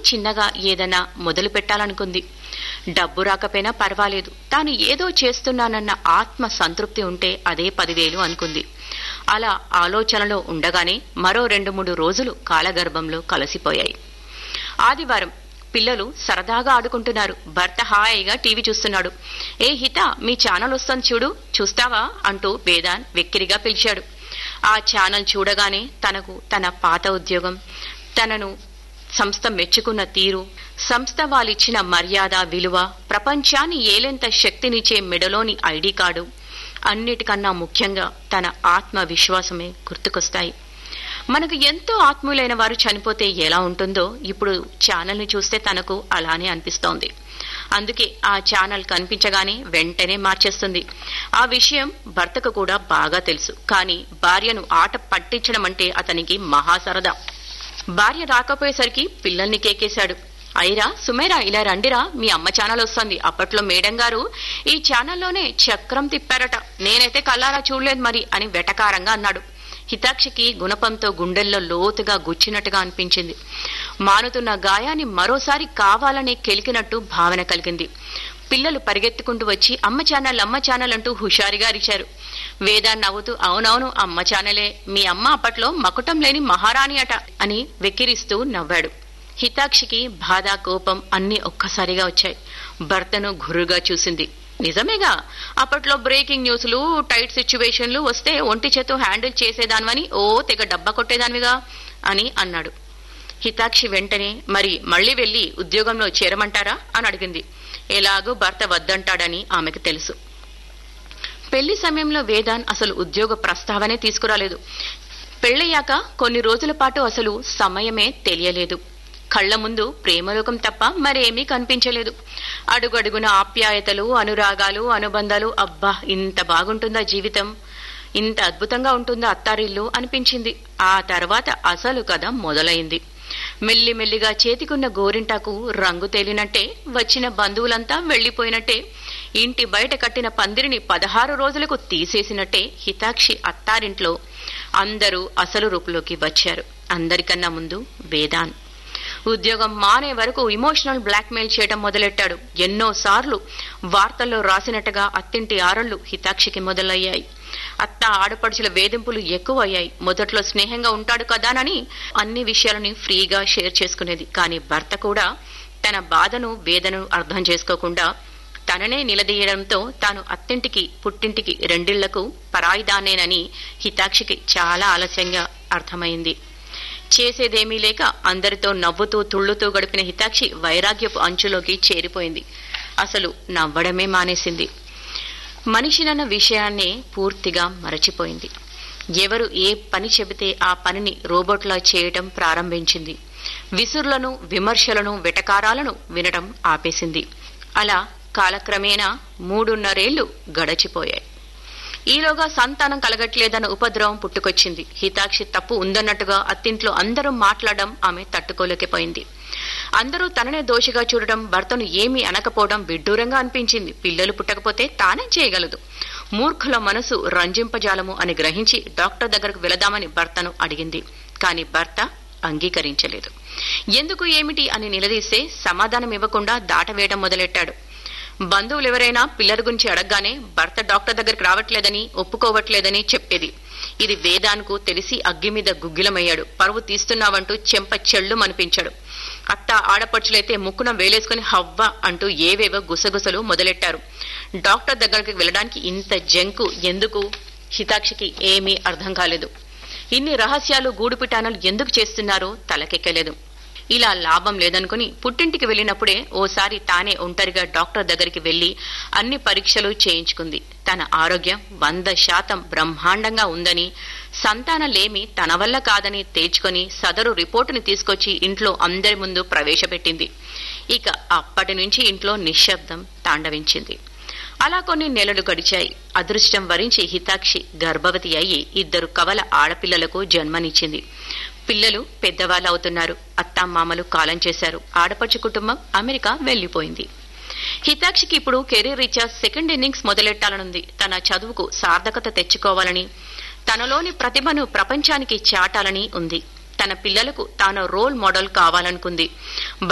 చిన్నగా ఏదైనా మొదలు పెట్టాలనుకుంది డబ్బు రాకపోయినా పర్వాలేదు తాను ఏదో చేస్తున్నానన్న ఆత్మ సంతృప్తి ఉంటే అదే పదివేలు అనుకుంది అలా ఆలోచనలో ఉండగానే మరో రెండు మూడు రోజులు కాలగర్భంలో కలసిపోయాయి ఆదివారం పిల్లలు సరదాగా ఆడుకుంటున్నారు భర్త హాయిగా టీవీ చూస్తున్నాడు ఏ హిత మీ ఛానల్ వస్తుంది చూడు చూస్తావా అంటూ వేదాన్ వెక్కిరిగా పిలిచాడు ఆ ఛానల్ చూడగానే తనకు తన పాత ఉద్యోగం తనను సంస్థ మెచ్చుకున్న తీరు సంస్థ వాళ్ళిచ్చిన మర్యాద విలువ ప్రపంచాన్ని ఏలెంత శక్తినిచ్చే మెడలోని ఐడి కార్డు అన్నిటికన్నా ముఖ్యంగా తన ఆత్మవిశ్వాసమే గుర్తుకొస్తాయి మనకు ఎంతో ఆత్మీయులైన వారు చనిపోతే ఎలా ఉంటుందో ఇప్పుడు ఛానల్ని చూస్తే తనకు అలానే అనిపిస్తోంది అందుకే ఆ ఛానల్ కనిపించగానే వెంటనే మార్చేస్తుంది ఆ విషయం భర్తకు కూడా బాగా తెలుసు కానీ భార్యను ఆట పట్టించడం అంటే అతనికి మహాసరదా భార్య రాకపోయేసరికి పిల్లల్ని కేకేశాడు అయిరా సుమేరా ఇలా రండిరా మీ అమ్మ ఛానల్ వస్తుంది అప్పట్లో మేడం గారు ఈ ఛానల్లోనే చక్రం తిప్పారట నేనైతే కల్లారా చూడలేదు మరి అని వెటకారంగా అన్నాడు హితాక్షికి గుణపంతో గుండెల్లో లోతుగా గుచ్చినట్టుగా అనిపించింది మానుతున్న గాయాన్ని మరోసారి కావాలనే కెలికినట్టు భావన కలిగింది పిల్లలు పరిగెత్తుకుంటూ వచ్చి అమ్మ ఛానల్ అమ్మ ఛానల్ అంటూ హుషారుగా అరిచారు వేదా నవ్వుతూ అవునవును అమ్మ ఛానలే మీ అమ్మ అప్పట్లో మకుటం లేని మహారాణి అట అని వెక్కిరిస్తూ నవ్వాడు హితాక్షికి బాధ కోపం అన్ని ఒక్కసారిగా వచ్చాయి భర్తను గుర్రుగా చూసింది నిజమేగా అప్పట్లో బ్రేకింగ్ న్యూస్లు టైట్ సిచ్యువేషన్లు వస్తే ఒంటి చేతు హ్యాండిల్ చేసేదానివని ఓ తెగ డబ్బా కొట్టేదానివిగా అని అన్నాడు హితాక్షి వెంటనే మరి మళ్లీ వెళ్లి ఉద్యోగంలో చేరమంటారా అని అడిగింది ఎలాగూ భర్త వద్దంటాడని ఆమెకు తెలుసు పెళ్లి సమయంలో వేదాన్ అసలు ఉద్యోగ ప్రస్తావనే తీసుకురాలేదు పెళ్లయ్యాక కొన్ని రోజుల పాటు అసలు సమయమే తెలియలేదు కళ్ల ముందు ప్రేమలోకం తప్ప మరేమీ కనిపించలేదు అడుగడుగున ఆప్యాయతలు అనురాగాలు అనుబంధాలు అబ్బా ఇంత బాగుంటుందా జీవితం ఇంత అద్భుతంగా ఉంటుందా అత్తారిల్లు అనిపించింది ఆ తర్వాత అసలు కథ మొదలైంది మెల్లిమెల్లిగా చేతికున్న గోరింటాకు రంగు తేలినట్టే వచ్చిన బంధువులంతా వెళ్లిపోయినట్టే ఇంటి బయట కట్టిన పందిరిని పదహారు రోజులకు తీసేసినట్టే హితాక్షి అత్తారింట్లో అందరూ అసలు రూపులోకి వచ్చారు అందరికన్నా ముందు వేదాన్ ఉద్యోగం మానే వరకు ఇమోషనల్ బ్లాక్మెయిల్ చేయడం మొదలెట్టాడు ఎన్నోసార్లు వార్తల్లో రాసినట్టుగా అత్తింటి ఆరళ్లు హితాక్షికి మొదలయ్యాయి అత్త ఆడపడుచుల వేధింపులు ఎక్కువయ్యాయి మొదట్లో స్నేహంగా ఉంటాడు కదానని అన్ని విషయాలని ఫ్రీగా షేర్ చేసుకునేది కానీ భర్త కూడా తన బాధను వేదనను అర్థం చేసుకోకుండా తననే నిలదీయడంతో తాను అత్తింటికి పుట్టింటికి రెండిళ్లకు పరాయిదానేనని హితాక్షికి చాలా ఆలస్యంగా అర్థమైంది చేసేదేమీ లేక అందరితో నవ్వుతూ తుళ్లుతూ గడిపిన హితాక్షి వైరాగ్యపు అంచులోకి చేరిపోయింది అసలు నవ్వడమే మానేసింది మనిషినన్న విషయాన్నే పూర్తిగా మరచిపోయింది ఎవరు ఏ పని చెబితే ఆ పనిని రోబోట్లా చేయటం ప్రారంభించింది విసురులను విమర్శలను వెటకారాలను వినడం ఆపేసింది అలా కాలక్రమేణా మూడున్నరేళ్లు గడచిపోయాయి ఈలోగా సంతానం కలగట్లేదన్న ఉపద్రవం పుట్టుకొచ్చింది హితాక్షి తప్పు ఉందన్నట్టుగా అత్తింట్లో అందరూ మాట్లాడడం ఆమె తట్టుకోలేకపోయింది అందరూ తననే దోషిగా చూడడం భర్తను ఏమీ అనకపోవడం విడ్డూరంగా అనిపించింది పిల్లలు పుట్టకపోతే తానేం చేయగలదు మూర్ఖుల మనసు రంజింపజాలము అని గ్రహించి డాక్టర్ దగ్గరకు వెళదామని భర్తను అడిగింది కాని భర్త అంగీకరించలేదు ఎందుకు ఏమిటి అని నిలదీస్తే సమాధానం ఇవ్వకుండా దాటవేయడం మొదలెట్టాడు బంధువులు ఎవరైనా పిల్లల గురించి అడగగానే భర్త డాక్టర్ దగ్గరికి రావట్లేదని ఒప్పుకోవట్లేదని చెప్పేది ఇది వేదానికి తెలిసి అగ్గి మీద గుగ్గిలమయ్యాడు పరువు తీస్తున్నావంటూ చెంప చెళ్ళు అనిపించాడు అత్త ఆడపడుచులైతే ముక్కున వేలేసుకుని హవ్వ అంటూ ఏవేవో గుసగుసలు మొదలెట్టారు డాక్టర్ దగ్గరికి వెళ్ళడానికి ఇంత జంకు ఎందుకు హితాక్షికి ఏమీ అర్థం కాలేదు ఇన్ని రహస్యాలు గూడుపిటానాలు ఎందుకు చేస్తున్నారో తలకెక్కలేదు ఇలా లాభం లేదనుకుని పుట్టింటికి వెళ్ళినప్పుడే ఓసారి తానే ఒంటరిగా డాక్టర్ దగ్గరికి వెళ్లి అన్ని పరీక్షలు చేయించుకుంది తన ఆరోగ్యం వంద శాతం బ్రహ్మాండంగా ఉందని సంతానలేమి తన వల్ల కాదని తేల్చుకొని సదరు రిపోర్టుని తీసుకొచ్చి ఇంట్లో అందరి ముందు ప్రవేశపెట్టింది ఇక అప్పటి నుంచి ఇంట్లో నిశ్శబ్దం తాండవించింది అలా కొన్ని నెలలు గడిచాయి అదృష్టం వరించి హితాక్షి గర్భవతి అయి ఇద్దరు కవల ఆడపిల్లలకు జన్మనిచ్చింది పిల్లలు పెద్దవాళ్ళు అవుతున్నారు అత్తామామలు కాలం చేశారు ఆడపడుచు కుటుంబం అమెరికా వెళ్లిపోయింది హితాక్షికి ఇప్పుడు కెరీర్ రీత్యా సెకండ్ ఇన్నింగ్స్ మొదలెట్టాలనుంది తన చదువుకు సార్థకత తెచ్చుకోవాలని తనలోని ప్రతిభను ప్రపంచానికి చాటాలని ఉంది తన పిల్లలకు తాను రోల్ మోడల్ కావాలనుకుంది